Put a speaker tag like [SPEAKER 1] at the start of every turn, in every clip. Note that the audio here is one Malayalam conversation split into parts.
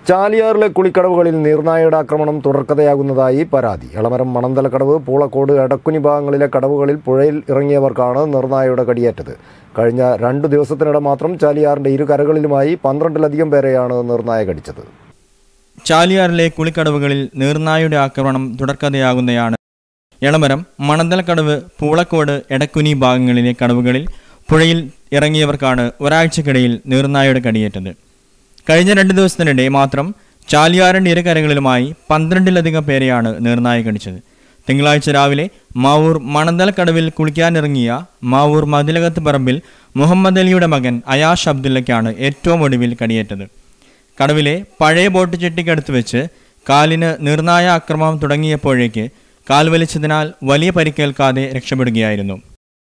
[SPEAKER 1] ചാലിയാറിലെ കുളിക്കടവുകളിൽ നീർനായയുടെ ആക്രമണം തുടർക്കഥയാകുന്നതായി പരാതി എളമരം മണന്തലക്കടവ് പൂളക്കോട് എടക്കുനി ഭാഗങ്ങളിലെ കടവുകളിൽ പുഴയിൽ ഇറങ്ങിയവർക്കാണ് നിർനായയുടെ കടിയേറ്റത് കഴിഞ്ഞ രണ്ടു ദിവസത്തിനിടെ മാത്രം ചാലിയാറിന്റെ ഇരു കരകളിലുമായി പന്ത്രണ്ടിലധികം പേരെയാണ് നിർനായ കടിച്ചത്
[SPEAKER 2] ചാലിയാറിലെ കുളിക്കടവുകളിൽ നീർനായുടെ ആക്രമണം തുടർക്കഥയാകുന്നതാണ് എളമരം മണന്തലക്കടവ് പൂളക്കോട് എടക്കുനി ഭാഗങ്ങളിലെ കടവുകളിൽ പുഴയിൽ ഇറങ്ങിയവർക്കാണ് ഒരാഴ്ചക്കിടയിൽ നീർനായയുടെ കടിയേറ്റത് കഴിഞ്ഞ രണ്ട് ദിവസത്തിനിടെ മാത്രം ചാലിയാറിൻ്റെ ഇരകരകളിലുമായി പന്ത്രണ്ടിലധികം പേരെയാണ് നീർനായ കടിച്ചത് തിങ്കളാഴ്ച രാവിലെ മാവൂർ മണന്തലക്കടവിൽ കുളിക്കാനിറങ്ങിയ മാവൂർ മതിലകത്ത് പറമ്പിൽ മുഹമ്മദ് അലിയുടെ മകൻ അയാഷ് അബ്ദുള്ളയ്ക്കാണ് ഏറ്റവും ഒടുവിൽ കടിയേറ്റത് കടവിലെ പഴയ ബോട്ട് ചെട്ടിക്കടുത്ത് വെച്ച് കാലിന് നിർണായ ആക്രമണം തുടങ്ങിയപ്പോഴേക്ക് കാൽ വലിച്ചതിനാൽ വലിയ പരിക്കേൽക്കാതെ രക്ഷപ്പെടുകയായിരുന്നു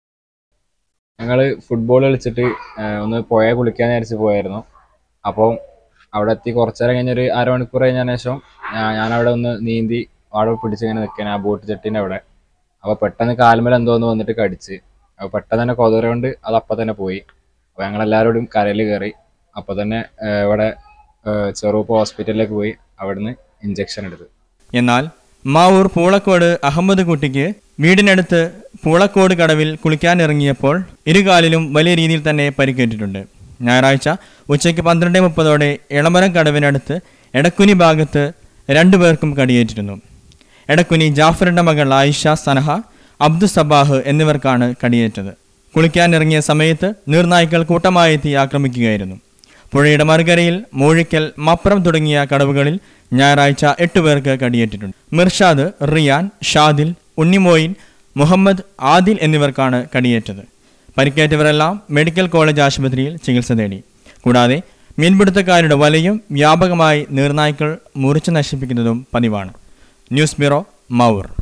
[SPEAKER 3] ഞങ്ങൾ ഫുട്ബോൾ കളിച്ചിട്ട് ആ, ഒന്ന് പുഴ കുളിക്കാൻ വിചാരിച്ച് പോയായിരുന്നു അപ്പോൾ അവിടെ എത്തി കുറച്ച് നേരം കഴിഞ്ഞൊരു അരമണിക്കൂർ കഴിഞ്ഞതിന് ശേഷം ഞാ- ഞാനവിടെ ഒന്ന് നീന്തി അവിടെ പിടിച്ച് ഇങ്ങനെ നിൽക്കാൻ ആ ബോട്ട് ചെട്ടീൻ്റെ അവിടെ അപ്പോൾ പെട്ടെന്ന് കാൽമേൽ എന്തോന്ന് വന്നിട്ട് കടിച്ച് അപ്പോൾ പെട്ടെന്ന് തന്നെ കൊതുര കൊണ്ട് അത് അപ്പം തന്നെ പോയി അപ്പോൾ ഞങ്ങളെല്ലാവരോടും കരയിൽ കയറി അപ്പോൾ തന്നെ ആ, ഇവിടെ ആ, ചെറുപ്പ് ഹോസ്പിറ്റലിലേക്ക് പോയി അവിടുന്ന് ഇഞ്ചക്ഷൻ എടുത്തു
[SPEAKER 2] എന്നാൽ മാവൂർ പൂളക്കോട് അഹമ്മദ് കുട്ടിക്ക് വീടിനടുത്ത് പൂളക്കോട് കടവിൽ കുളിക്കാനിറങ്ങിയപ്പോൾ ഇരുകാലിലും വലിയ രീതിയിൽ തന്നെ പരിക്കേറ്റിട്ടുണ്ട് ഞായറാഴ്ച ഉച്ചയ്ക്ക് പന്ത്രണ്ട് മുപ്പതോടെ എളമരം കടവിനടുത്ത് എടക്കുനി ഭാഗത്ത് രണ്ടുപേർക്കും കടിയേറ്റിരുന്നു എടക്കുനി ജാഫറിന്റെ മകൾ ആയിഷ സനഹ അബ്ദു സബാഹ് എന്നിവർക്കാണ് കടിയേറ്റത് കുളിക്കാനിറങ്ങിയ സമയത്ത് നീർനായ്ക്കൾ കൂട്ടമായി എത്തി ആക്രമിക്കുകയായിരുന്നു പുഴയുടെ മറുകരയിൽ മൂഴിക്കൽ മപ്രം തുടങ്ങിയ കടവുകളിൽ ഞായറാഴ്ച എട്ടുപേർക്ക് കടിയേറ്റിട്ടുണ്ട് മിർഷാദ് റിയാൻ ഷാദിൽ ഉണ്ണിമോയിൻ മുഹമ്മദ് ആദിൽ എന്നിവർക്കാണ് കടിയേറ്റത് പരിക്കേറ്റവരെല്ലാം മെഡിക്കൽ കോളേജ് ആശുപത്രിയിൽ ചികിത്സ തേടി കൂടാതെ മീൻപിടുത്തക്കാരുടെ വലയും വ്യാപകമായി നീർനായ്ക്കൾ മുറിച്ചു നശിപ്പിക്കുന്നതും പതിവാണ് ന്യൂസ് ബ്യൂറോ മാവൂർ